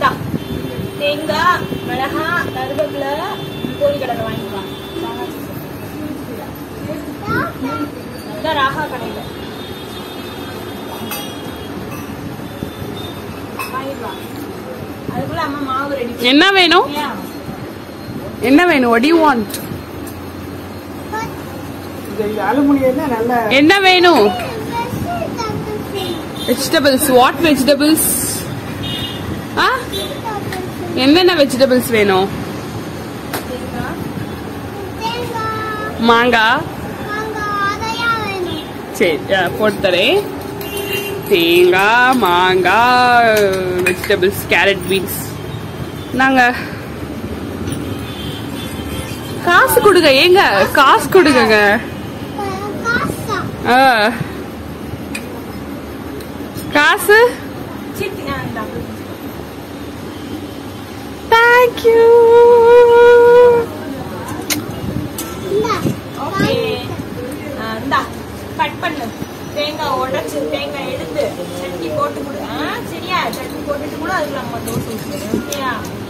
இந்தா தேங்காய் மிளகா கருவேப்பிலை கோழி கடலை வாங்கிக்கலாம் இதான் ராகா கடையில வாங்கிக்கலாம் அதுக்குள்ள அம்மா மாவு ரெடி என்ன வேணும் என்ன வேணும் what do you want இது அலுமினியம் தான் நல்ல என்ன வேணும் வெஜிடபிள்ஸ் வாட் வெஜிடபிள்ஸ் ஆ என்னென்ன வெஜிடபிள்ஸ் வேணும் மாங்காய் சரி ஆ, போட்டு தரேன் தேங்காய் மாங்காய் வெஜிடபிள்ஸ் கேரட் பீன்ஸ் நாங்க காசு கொடுங்க ஏங்க காசு கொடுங்க ஆ. காசு சித்தி ஆ, இந்தா. தேங்க்யூ ஓகே ஆ, இந்தா கட் பண்ணு தேங்காய் உடைச்சு தேங்காய் எடுத்து சட்னி போட்டு கொடு ஆ சரியா சட்னி போட்டுட்டு கூட அதுக்கு நம்ம தோசை ஊற்றுறேன் ஓகேயா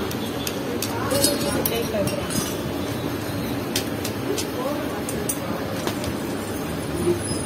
பிளேட்ல வைக்கிறேன்